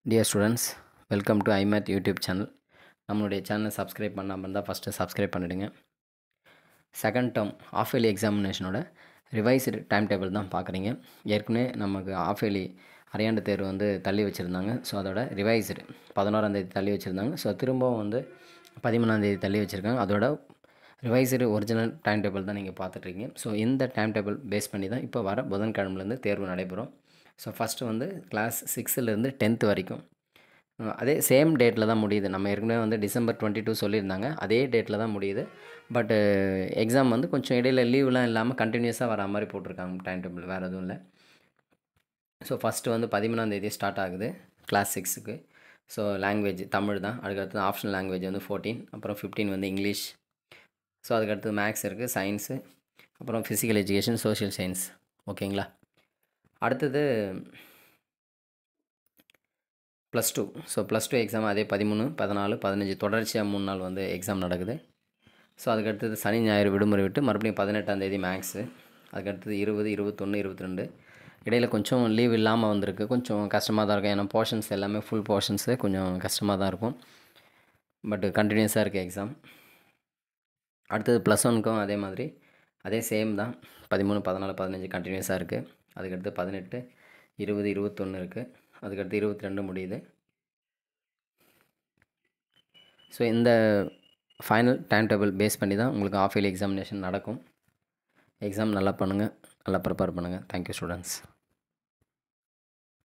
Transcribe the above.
dear students welcome to I Math YouTube channel நம்மளுடைய சேனலை subscribe பண்ணாமல் இருந்தால் ஃபஸ்ட்டு சப்ஸ்கிரைப் பண்ணிவிடுங்க செகண்ட் டேர்ம் ஆஃப் இயர்லி எக்ஸாமினேஷனோட ரிவைஸ்டு டைம் டேபிள் தான் பார்க்குறீங்க ஏற்கனவே நமக்கு ஆஃப் இயர்லி அரையாண்டு தேர்வு வந்து தள்ளி வச்சுருந்தாங்க ஸோ அதோட ரிவைஸ்டு பதினோராந்தேதி தள்ளி வச்சுருந்தாங்க ஸோ திரும்பவும் வந்து பதிமூணாந்தேதி தள்ளி வச்சுருக்காங்க அதோட ரிவைஸ்டு ஒரிஜினல் டைம் டேபிள் தான் நீங்கள் பார்த்துட்ருக்கீங்க ஸோ இந்த டைம் டேபிள் பேஸ் பண்ணி தான் இப்போ வர புதன்கிழமைலேருந்து தேர்வு நடைபெறும் ஸோ ஃபஸ்ட்டு வந்து கிளாஸ் சிக்ஸ்த்துலேருந்து டென்த்து வரைக்கும் அஹ் அதே சேம் டேட்டில் தான் முடியுது நம்ம ஏற்கனவே வந்து டிசம்பர் டுவெண்ட்டி டூ சொல்லியிருந்தாங்க அதே டேட்டில் தான் முடியுது பட்டு எக்ஸாம் வந்து கொஞ்சம் இடையில லீவ்லாம் இல்லாமல் கண்டினியூஸாக வர மாதிரி போட்டிருக்காங்க டைம் டேபிள் வேறு எதுவும் இல்லை ஸோ ஃபஸ்ட்டு வந்து பதிமூணாந்தேதி ஸ்டார்ட் ஆகுது கிளாஸ் சிக்ஸுக்கு ஸோ லாங்குவேஜ் தமிழ் தான் அதுக்கடுத்து ஆப்ஷனல் லாங்குவேஜ் வந்து ஃபோர்டீன் அப்புறம் ஃபிஃப்டீன் வந்து இங்கிலீஷ் ஸோ அதுக்கடுத்து மேக்ஸ் இருக்குது சயின்ஸு அப்புறம் ஃபிசிக்கல் எஜுகேஷன் சோஷியல் சயின்ஸ் ஓகேங்களா அடுத்தது plus two so plus two exam அதே பதிமூணு பதினாலு பதினஞ்சு தொடர்ச்சியாக மூணு நாள் வந்து எக்ஸாம் நடக்குது ஸோ அதுக்கடுத்தது சனி ஞாயிறு விடுமுறை விட்டு மறுபடியும் பதினெட்டாம் தேதி மேக்ஸு அதுக்கடுத்தது இருபது இருபத்தொன்று இருபத்தி ரெண்டு இடையில கொஞ்சம் லீவ் இல்லாமல் வந்திருக்கு கொஞ்சம் கஷ்டமாக தான் இருக்கும் ஏன்னா போர்ஷன்ஸ் எல்லாமே ஃபுல் போர்ஷன்ஸு கொஞ்சம் கஷ்டமாக தான் இருக்கும் பட் கண்டினியூஸாக இருக்குது எக்ஸாம் அடுத்தது ப்ளஸ் ஒனுக்கும் அதே மாதிரி அதே சேம் தான் பதிமூணு பதினாலு பதினஞ்சு கண்டினியூஸாக இருக்குது அதுக்கடுத்து பதினெட்டு இருபது இருபத்தொன்று இருக்குது அதுக்கடுத்து இருபத்தி ரெண்டு முடியுது ஸோ இந்த ஃபைனல் டைம் டேபிள் பேஸ் பண்ணி தான் உங்களுக்கு ஆஃப் இயர்லி எக்ஸாமினேஷன் நடக்கும் எக்ஸாம் நல்லா பண்ணுங்கள் நல்லா ப்ரிப்பேர் பண்ணுங்கள் தேங்க்யூ ஸ்டூடெண்ட்ஸ்